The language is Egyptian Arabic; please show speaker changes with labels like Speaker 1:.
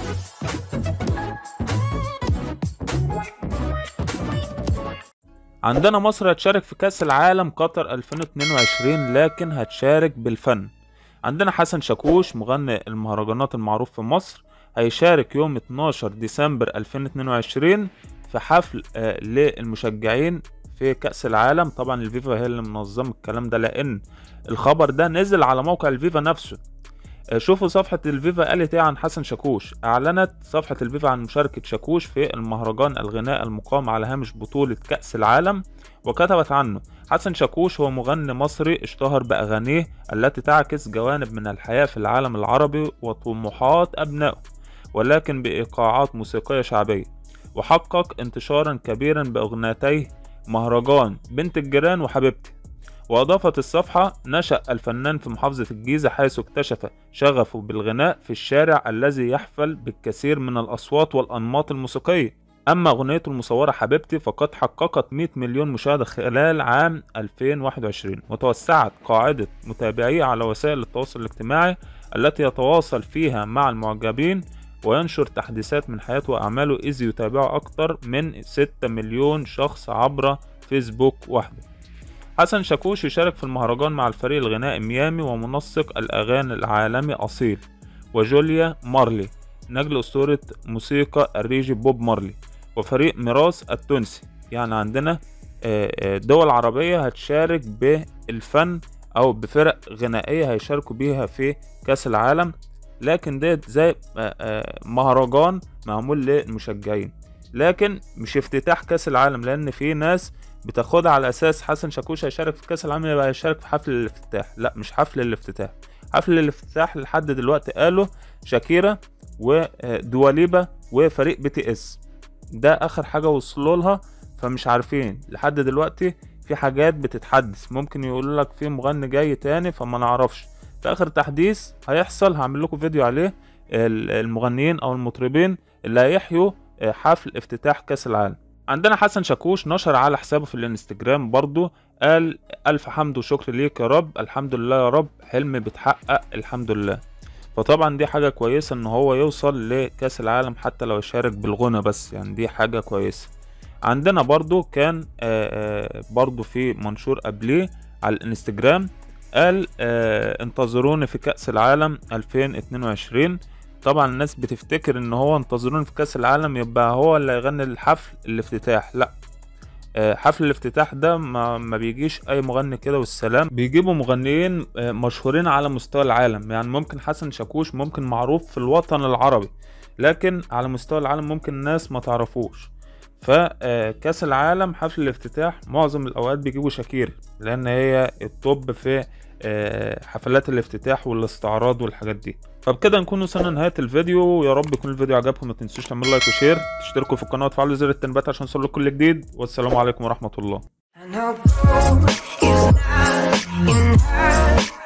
Speaker 1: عندنا مصر هتشارك في كأس العالم قطر 2022 لكن هتشارك بالفن عندنا حسن شاكوش مغني المهرجانات المعروف في مصر هيشارك يوم 12 ديسمبر 2022 في حفل آه، للمشجعين في كأس العالم طبعا الفيفا هي اللي منظمه الكلام ده لأن الخبر ده نزل على موقع الفيفا نفسه آه، شوفوا صفحة الفيفا قالت ايه عن حسن شاكوش اعلنت صفحة الفيفا عن مشاركة شاكوش في المهرجان الغناء المقام على هامش بطولة كأس العالم وكتبت عنه حسن شاكوش هو مغني مصري اشتهر بأغانيه التي تعكس جوانب من الحياة في العالم العربي وطموحات أبنائه ولكن بإيقاعات موسيقية شعبية وحقق انتشارا كبيرا بأغنيتيه مهرجان بنت الجيران وحبيبتي وأضافت الصفحة نشأ الفنان في محافظة الجيزة حيث اكتشف شغفه بالغناء في الشارع الذي يحفل بالكثير من الأصوات والأنماط الموسيقية أما أغنيته المصورة حبيبتي فقد حققت 100 مليون مشاهدة خلال عام 2021 وتوسعت قاعدة متابعيه على وسائل التواصل الاجتماعي التي يتواصل فيها مع المعجبين وينشر تحديثات من حياته وأعماله إذ يتابعه أكثر من 6 مليون شخص عبر فيسبوك وحده حسن شاكوش يشارك في المهرجان مع الفريق الغنائي ميامي ومنسق الأغاني العالمي أصيل وجوليا مارلي نجل أسطورة موسيقى الريجي بوب مارلي وفريق ميراث التونسي يعني عندنا آه، آه، دول عربية هتشارك بالفن أو بفرق غنائية هيشاركوا بيها في كأس العالم لكن ده زي آه، آه، مهرجان معمول للمشجعين لكن مش افتتاح كأس العالم لأن في ناس بتاخدها على أساس حسن شاكوش هيشارك في كأس العالم يبقى هيشارك في حفل الافتتاح لا مش حفل الافتتاح حفل الافتتاح لحد دلوقتي قالوا شاكيرا ودواليبا وفريق بي تي اس ده اخر حاجه وصلوا لها فمش عارفين لحد دلوقتي في حاجات بتتحدث ممكن يقولوا لك في مغني جاي تاني فما نعرفش في اخر تحديث هيحصل هعمل لكم فيديو عليه ال- المغنيين او المطربين اللي هيحيوا آه، حفل افتتاح كاس العالم عندنا حسن شاكوش نشر على حسابه في الانستجرام برضو قال الف حمد وشكر ليك يا رب الحمد لله يا رب حلمي بيتحقق الحمد لله فطبعا دي حاجة كويسة ان هو يوصل لكأس العالم حتى لو يشارك بالغنى بس يعني دي حاجة كويسة عندنا برضو كان آه، آه، برضو في منشور قبليه على الانستجرام قال آه، انتظروني في كأس العالم 2022 طبعا الناس بتفتكر ان هو انتظروني في كأس العالم يبقى هو اللي هيغني الحفل الافتتاح لا آه، حفل الافتتاح ده ما, ما بيجيش اي مغني كده والسلام بيجيبوا مغنيين آه، مشهورين على مستوى العالم يعني ممكن حسن شاكوش ممكن معروف في الوطن العربي لكن على مستوى العالم ممكن الناس ما تعرفوش فكاس العالم حفل الافتتاح معظم الاوقات بيجيبوا شاكيري لان هي التوب في آه، حفلات الافتتاح والاستعراض والحاجات دي فبكده نكون وصلنا لنهايه الفيديو ويا رب يكون الفيديو عجبكم ما تنسوش تعملوا لايك وشير تشتركوا في القناه وتفعلوا زر التنبيهات عشان يوصلكم كل جديد والسلام عليكم ورحمه الله
Speaker 2: I know blue is not enough.